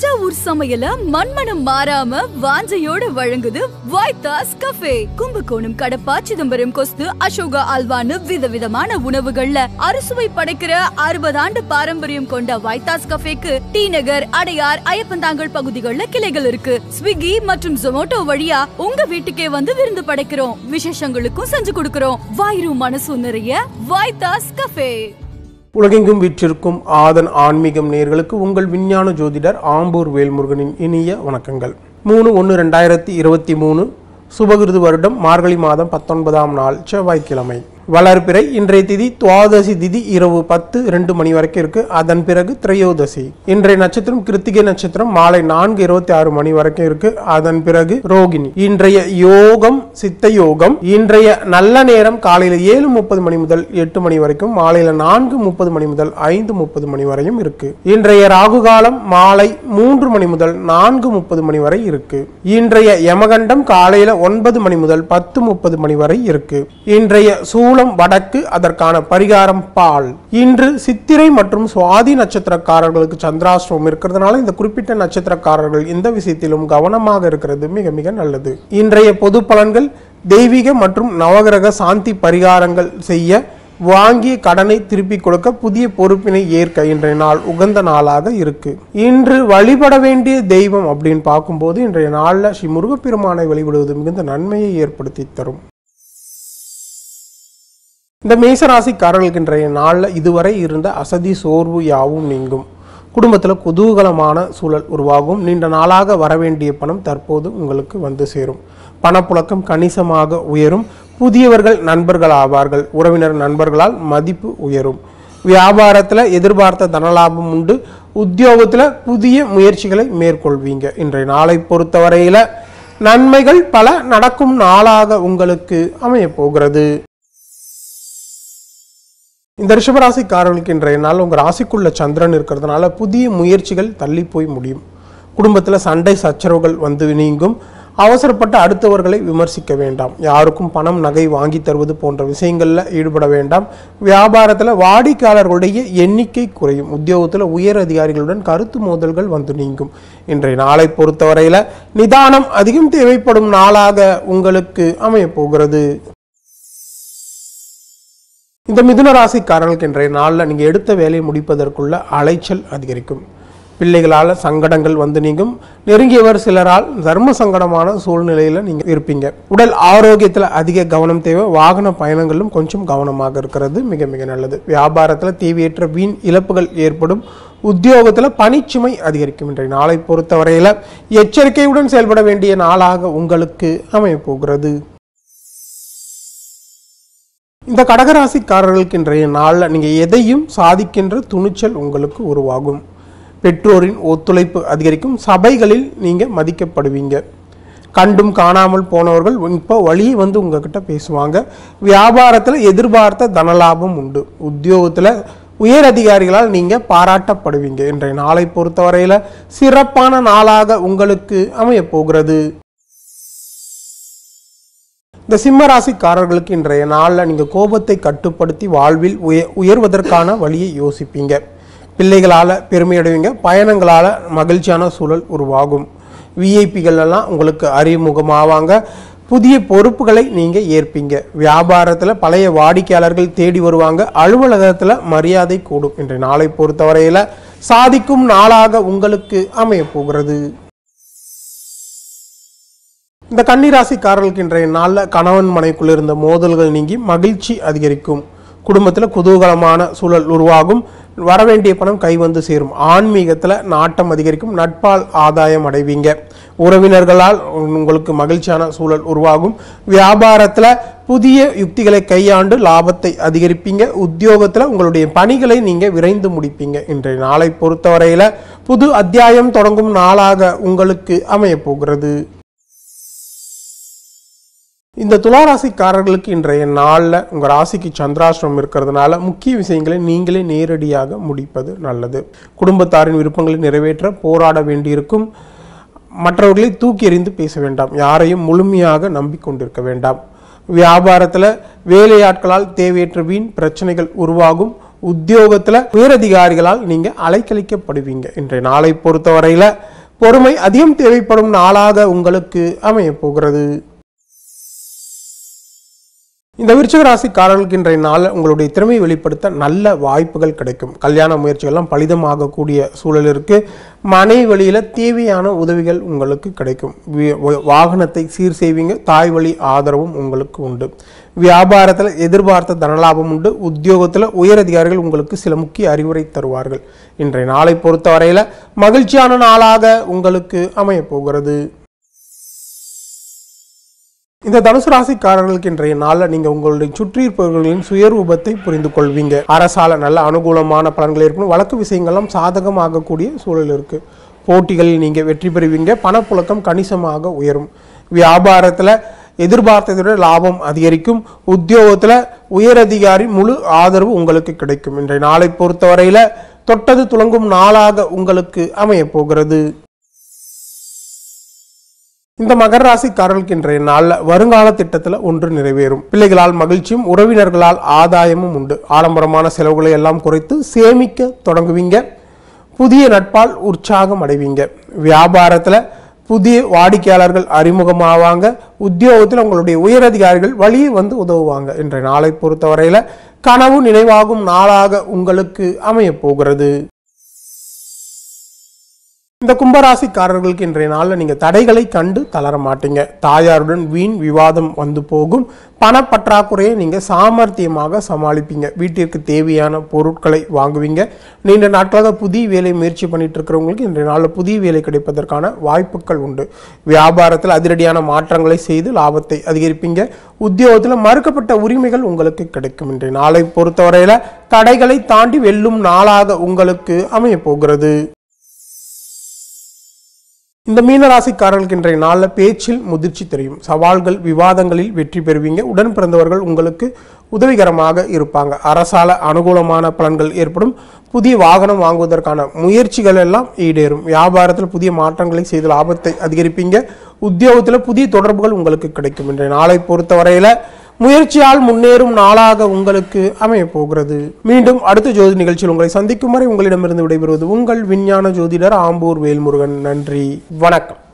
தஞ்சாவூர் சமையல மண்மனம் மாறாம வாஞ்சையோட வழங்குது வைத்தாஸ் கஃபே கும்பகோணம் கடப்பா சிதம்பரம் கொஸ்து அசோகா அல்வான்னு விதவிதமான உணவுகள்ல அறுசுவை படைக்கிற அறுபது ஆண்டு பாரம்பரியம் கொண்ட வைத்தாஸ் கஃபேக்கு டி நகர் அடையார் ஐயப்பந்தாங்கல் பகுதிகளில் கிளைகள் இருக்கு ஸ்விக்கி மற்றும் ஜொமோட்டோ வழியா உங்க வீட்டுக்கே வந்து விருந்து படைக்கிறோம் விசேஷங்களுக்கும் செஞ்சு கொடுக்கிறோம் வாயிரும் மனசும் நிறைய வைத்தாஸ் கஃபே உலகெங்கும் வீற்றிருக்கும் ஆதன் ஆன்மீகம் நேர்களுக்கு உங்கள் விஞ்ஞான ஜோதிடர் ஆம்பூர் வேல்முருகனின் இனிய வணக்கங்கள் மூணு ஒன்று ரெண்டாயிரத்தி இருபத்தி மூணு சுபகிருது வருடம் மார்கழி மாதம் பத்தொன்பதாம் நாள் செவ்வாய்க்கிழமை வளர்பிறை இன்றைய திதி துவாதசி திதி இரவு பத்து ரெண்டு மணி வரைக்கும் இருக்கு அதன் பிறகு திரையோதசி இன்றைய நட்சத்திரம் கிருத்திகை நட்சத்திரம் மாலை நான்கு இருபத்தி ஆறு மணி வரைக்கும் இருக்கு அதன் பிறகு ரோகிணி இன்றைய யோகம் சித்த யோகம் இன்றைய நல்ல நேரம் காலையில ஏழு முப்பது மணி முதல் எட்டு மணி வரைக்கும் மாலையில நான்கு முப்பது மணி முதல் ஐந்து முப்பது மணி வரையும் இருக்கு இன்றைய ராகு காலம் மாலை மூன்று மணி முதல் நான்கு முப்பது மணி வரை இருக்கு இன்றைய யமகண்டம் காலையில ஒன்பது மணி முதல் பத்து முப்பது மணி வரை இருக்கு இன்றைய சூளம் வடக்கு அதற்கான பரிகாரம் பால் இன்று சித்திரை மற்றும் சுவாதி நட்சத்திரக்காரர்களுக்கு சந்திராஷ்டிரம் இருக்கிறதுனால இந்த குறிப்பிட்ட நட்சத்திரக்காரர்கள் இந்த விஷயத்திலும் கவனமாக இருக்கிறது மிக மிக நல்லது இன்றைய பொது பலன்கள் தெய்வீக மற்றும் நவகிரக சாந்தி பரிகாரங்கள் செய்ய வாங்கிய கடனை திருப்பி கொடுக்க புதிய பொறுப்பினை ஏற்க இன்றைய நாள் உகந்த நாளாக இருக்கு இன்று வழிபட வேண்டிய தெய்வம் அப்படின்னு பார்க்கும்போது இன்றைய நாளில் ஸ்ரீ முருகப்பெருமானை வழிபடுவது மிகுந்த நன்மையை ஏற்படுத்தி தரும் இந்த மேசராசிக்காரர்களுக்கு இன்றைய நாளில் இதுவரை இருந்த அசதி சோர்வு யாவும் நீங்கும் குடும்பத்தில் குதூகலமான சூழல் உருவாகும் நீண்ட நாளாக வரவேண்டிய பணம் தற்போது உங்களுக்கு வந்து சேரும் பணப்புழக்கம் கணிசமாக உயரும் புதியவர்கள் நண்பர்கள் ஆவார்கள் உறவினர் நண்பர்களால் மதிப்பு உயரும் வியாபாரத்தில் எதிர்பார்த்த தனலாபம் உண்டு உத்தியோகத்தில் புதிய முயற்சிகளை மேற்கொள்வீங்க இன்றைய நாளை பொறுத்தவரையில் நன்மைகள் பல நடக்கும் நாளாக உங்களுக்கு அமையப் போகிறது இந்த ரிஷபராசிக்காரர்களுக்கு இன்றைய நாள் உங்கள் ராசிக்குள்ள சந்திரன் இருக்கிறதுனால புதிய முயற்சிகள் தள்ளி போய் முடியும் குடும்பத்தில் சண்டை சச்சரவுகள் வந்து நீங்கும் அவசரப்பட்டு அடுத்தவர்களை விமர்சிக்க வேண்டாம் யாருக்கும் பணம் நகை வாங்கி தருவது போன்ற விஷயங்களில் ஈடுபட வேண்டாம் வியாபாரத்தில் வாடிக்கையாளர்களுடைய எண்ணிக்கை குறையும் உத்தியோகத்தில் உயர் அதிகாரிகளுடன் கருத்து மோதல்கள் வந்து நீங்கும் இன்றைய நாளை பொறுத்தவரையில் நிதானம் அதிகம் தேவைப்படும் நாளாக உங்களுக்கு அமையப் போகிறது இந்த மிதுன ராசிக்காரர்களுக்கு இன்றைய நாளில் நீங்கள் எடுத்த வேலையை முடிப்பதற்குள்ள அலைச்சல் அதிகரிக்கும் பிள்ளைகளால் சங்கடங்கள் வந்து நீங்கும் நெருங்கியவர் சிலரால் தர்ம சங்கடமான சூழ்நிலையில் நீங்கள் இருப்பீங்க உடல் ஆரோக்கியத்தில் அதிக கவனம் தேவை வாகன பயணங்களிலும் கொஞ்சம் கவனமாக இருக்கிறது மிக மிக நல்லது வியாபாரத்தில் தேவையற்ற வீண் இழப்புகள் ஏற்படும் உத்தியோகத்தில் பணிச்சுமை அதிகரிக்கும் இன்றைய நாளை பொறுத்தவரையில் எச்சரிக்கையுடன் செயல்பட வேண்டிய நாளாக உங்களுக்கு அமையப் போகிறது இந்த கடகராசிக்காரர்களுக்கு இன்றைய நாளில் நீங்கள் எதையும் சாதிக்கின்ற துணிச்சல் உங்களுக்கு உருவாகும் பெற்றோரின் ஒத்துழைப்பு அதிகரிக்கும் சபைகளில் நீங்கள் மதிக்கப்படுவீங்க கண்டும் காணாமல் போனவர்கள் இப்போ வழியே வந்து உங்ககிட்ட பேசுவாங்க வியாபாரத்தில் எதிர்பார்த்த தனலாபம் உண்டு உத்தியோகத்தில் உயர் அதிகாரிகளால் நீங்கள் பாராட்டப்படுவீங்க இன்றைய நாளை பொறுத்தவரையில் சிறப்பான நாளாக உங்களுக்கு அமையப் போகிறது இந்த சிம்ம ராசிக்காரர்களுக்கு இன்றைய நாளில் நீங்கள் கோபத்தை கட்டுப்படுத்தி வாழ்வில் உய உயர்வதற்கான வழியை யோசிப்பீங்க பிள்ளைகளால் பெருமையடைவீங்க பயணங்களால் மகிழ்ச்சியான சூழல் உருவாகும் விஐபிகள் எல்லாம் உங்களுக்கு அறிமுகமாவாங்க புதிய பொறுப்புகளை நீங்கள் ஏற்பீங்க வியாபாரத்தில் பழைய வாடிக்கையாளர்கள் தேடி வருவாங்க அலுவலகத்தில் மரியாதை கூடும் இன்றைய நாளை பொறுத்தவரையில் சாதிக்கும் நாளாக உங்களுக்கு அமையப் போகிறது இந்த கன்னிராசிக்காரர்களுக்கு இன்றைய நாளில் கணவன் மனைக்குள்ள இருந்த மோதல்கள் நீங்கி மகிழ்ச்சி அதிகரிக்கும் குடும்பத்தில் குதூகலமான சூழல் உருவாகும் வரவேண்டிய பணம் கை வந்து சேரும் ஆன்மீகத்தில் நாட்டம் அதிகரிக்கும் நட்பால் ஆதாயம் அடைவீங்க உறவினர்களால் உங்களுக்கு மகிழ்ச்சியான சூழல் உருவாகும் வியாபாரத்தில் புதிய யுக்திகளை கையாண்டு லாபத்தை அதிகரிப்பீங்க உத்தியோகத்தில் உங்களுடைய பணிகளை நீங்கள் விரைந்து முடிப்பீங்க இன்றைய நாளை பொறுத்தவரையில் புது அத்தியாயம் தொடங்கும் நாளாக உங்களுக்கு அமையப் போகிறது இந்த துளாராசிக்காரர்களுக்கு இன்றைய நாளில் உங்கள் ராசிக்கு சந்திராசிரமம் இருக்கிறதுனால முக்கிய விஷயங்களை நீங்களே நேரடியாக முடிப்பது நல்லது குடும்பத்தாரின் விருப்பங்களை நிறைவேற்ற போராட வேண்டியிருக்கும் மற்றவர்களை தூக்கி எறிந்து பேச வேண்டாம் யாரையும் முழுமையாக நம்பிக்கொண்டிருக்க வேண்டாம் வியாபாரத்தில் வேலையாட்களால் தேவையற்ற வீண் பிரச்சனைகள் உருவாகும் உத்தியோகத்தில் உயரதிகாரிகளால் நீங்கள் அலைக்கழிக்கப்படுவீங்க இன்றைய நாளை பொறுத்தவரையில் பொறுமை அதிகம் தேவைப்படும் நாளாக உங்களுக்கு அமைய போகிறது இந்த விருச்சிக ராசிக்காரர்களுக்கு இன்றைய நாள் உங்களுடைய திறமையை வெளிப்படுத்த நல்ல வாய்ப்புகள் கிடைக்கும் கல்யாண முயற்சிகள்லாம் பலிதமாகக்கூடிய சூழல் இருக்கு மனை வழியில தேவையான உதவிகள் உங்களுக்கு கிடைக்கும் வி- வ- வாகனத்தை சீர் செய்வீங்க தாய் வழி ஆதரவும் உங்களுக்கு உண்டு வியாபாரத்தில் எதிர்பார்த்த தனலாபம் உண்டு உத்தியோகத்தில் உயரதிகாரிகள் உங்களுக்கு சில முக்கிய அறிவுரை தருவார்கள் இன்றைய நாளை பொறுத்தவரையில மகிழ்ச்சியான நாளாக உங்களுக்கு அமைய போகிறது இந்த தனுசு ராசிக்காரர்களுக்கு இன்றைய நாளில் நீங்க உங்களுடைய சுற்றி இருப்பவர்களின் சுயரூபத்தை புரிந்து கொள்வீங்க அரசால நல்ல அனுகூலமான பலன்கள் ஏற்படும் வழக்கு விஷயங்கள்லாம் சாதகமாகக்கூடிய சூழல் இருக்கு போட்டிகளில் நீங்க வெற்றி பெறுவீங்க பணப்புழக்கம் கணிசமாக உயரும் வியாபாரத்துல எதிர்பார்த்ததை விட லாபம் அதிகரிக்கும் உத்தியோகத்துல உயரதிகாரி முழு ஆதரவு உங்களுக்கு கிடைக்கும் இன்றைய நாளை பொறுத்தவரையில தொட்டது துளங்கும் நாளாக உங்களுக்கு அமைய போகிறது இந்த மகர ராசிக்காரர்களுக்கு இன்றைய நாள்ல வருங்கால திட்டத்துல ஒன்று நிறைவேறும் பிள்ளைகளால் மகிழ்ச்சியும் உறவினர்களால் ஆதாயமும் உண்டு ஆடம்பரமான செலவுகளை எல்லாம் குறைத்து சேமிக்க தொடங்குவீங்க புதிய நட்பால் உற்சாகம் அடைவீங்க வியாபாரத்துல புதிய வாடிக்கையாளர்கள் அறிமுகமாவாங்க உத்தியோகத்தில் உங்களுடைய உயரதிகாரிகள் வழியே வந்து உதவுவாங்க இன்றைய நாளை பொறுத்தவரையில கனவு நினைவாகும் நாளாக உங்களுக்கு அமைய போகிறது இந்த கும்பராசிக்காரர்களுக்கு இன்றைய நாளில் நீங்கள் தடைகளை கண்டு தளர மாட்டீங்க தாயாருடன் வீண் விவாதம் வந்து போகும் பணப்பற்றாக்குறையை நீங்கள் சாமர்த்தியமாக சமாளிப்பீங்க வீட்டிற்கு தேவையான பொருட்களை வாங்குவீங்க நீண்ட நாட்களாக புதிய வேலை முயற்சி பண்ணிட்டு இருக்கிறவங்களுக்கு இன்றைய நாளில் புதிய வேலை கிடைப்பதற்கான வாய்ப்புகள் உண்டு வியாபாரத்தில் அதிரடியான மாற்றங்களை செய்து லாபத்தை அதிகரிப்பீங்க உத்தியோகத்தில் மறுக்கப்பட்ட உரிமைகள் உங்களுக்கு கிடைக்கும் இன்றைய நாளை பொறுத்தவரையில தடைகளை தாண்டி வெல்லும் நாளாக உங்களுக்கு அமைய போகிறது இந்த மீனராசிக்காரர்களுக்கு இன்றைய நாளில் பேச்சில் முதிர்ச்சி தெரியும் சவால்கள் விவாதங்களில் வெற்றி பெறுவீங்க உடன் பிறந்தவர்கள் உங்களுக்கு உதவிகரமாக இருப்பாங்க அரசால அனுகூலமான பலன்கள் ஏற்படும் புதிய வாகனம் வாங்குவதற்கான முயற்சிகள் எல்லாம் ஈடேறும் வியாபாரத்தில் புதிய மாற்றங்களை செய்து லாபத்தை அதிகரிப்பீங்க உத்தியோகத்தில் புதிய தொடர்புகள் உங்களுக்கு கிடைக்கும் இன்றைய நாளை பொறுத்தவரையில முயற்சியால் முன்னேறும் நாளாக உங்களுக்கு அமைய போகிறது மீண்டும் அடுத்த ஜோதி நிகழ்ச்சியில் உங்களை சந்திக்கும் வரை உங்களிடமிருந்து விடைபெறுவது உங்கள் விஞ்ஞான ஜோதிடர் ஆம்பூர் வேல்முருகன் நன்றி வணக்கம்